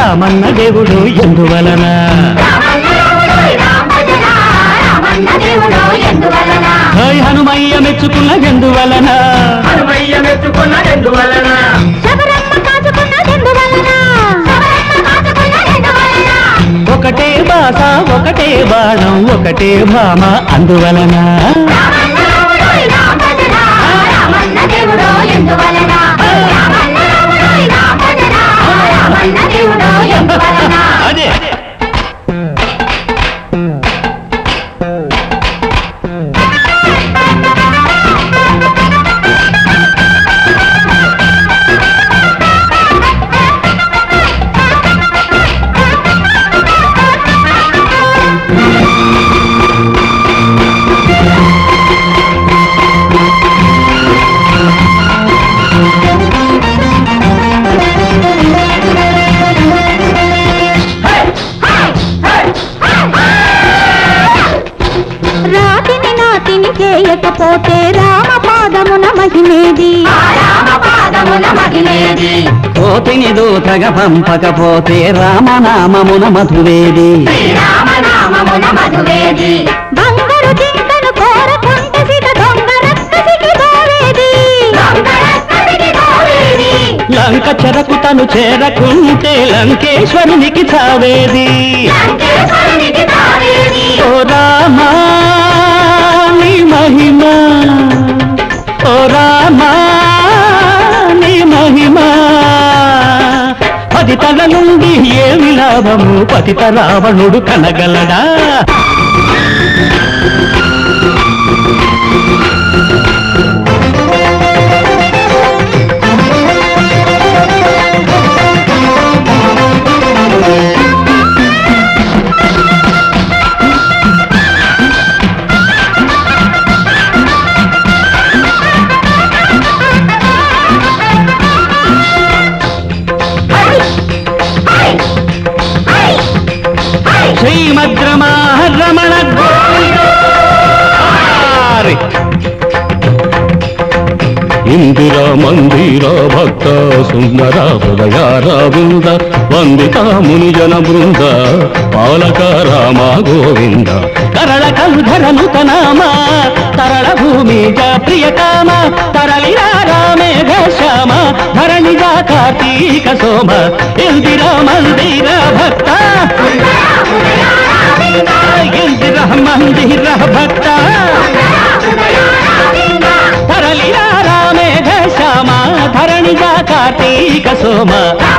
రామన్న దేవుడు ఎందువలన హై హనుమయ్య మెచ్చుకున్న ఎందువలన హనుమయ్య మెచ్చుకున్న ఎందువలన ఒకటే బాస ఒకటే బాణం ఒకటే భామ అందువలన అదే రాతిని నాతిని చేయకపోతే రామ పాదమున మహిమేది కోతిని దూతగా పంపకపోతే రామనామమున మధువేది బంగారు జింకను కోరకుంటే సిట దొంగ రక్కసికి దోరేది లంక చెరకు తను చేరకుంటే లంకేశ్వరునికి చావేది ఓ రామా నీ మహిమ ఓ రామా నీ మహిమ పది తల నుండి ఏమి లాభము పతిత రావణుడు కనగలడా శ్రీమద్రమారమణ ఇందిరా మందిర భక్త సుందర హృదయార బృంద వందిత మునిజన బృంద పాలక రామ గోవింద కరళ కలుధర నూతనామ తరళ భూమిజ ప్రియ కామ తరళిరా రామేఘ శ్యామ ధరణిజ కార్తీక సోమ ఇందిరా మందిర భక్త ఇందిరా మందిర భక్త తరలిరా రామేఘ శ్యామ ధరణిజ కార్తీక సోమ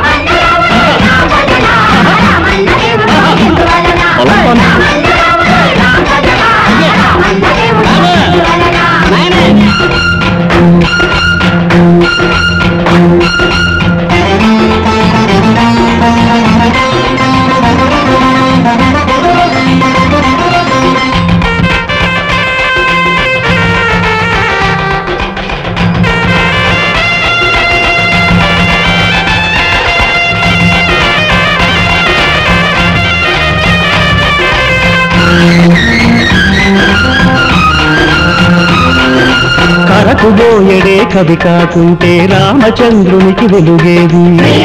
కరకు బోయడే కవి కాకుంటే రామచంద్రునికి వెలుగేది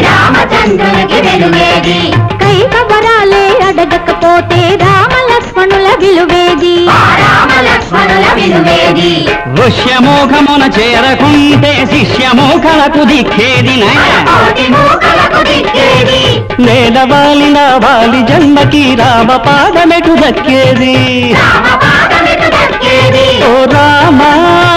కైకవరాలే అడగకపోతే రామ లక్ష్మణుల విలువేది ఋష్యమోఘమున చేరకుంటే శిష్యమోఖలకు దిక్కేది నేలవాలిన వాలి జన్మకి రామ పాదమెటు దక్కేది ఓ రామా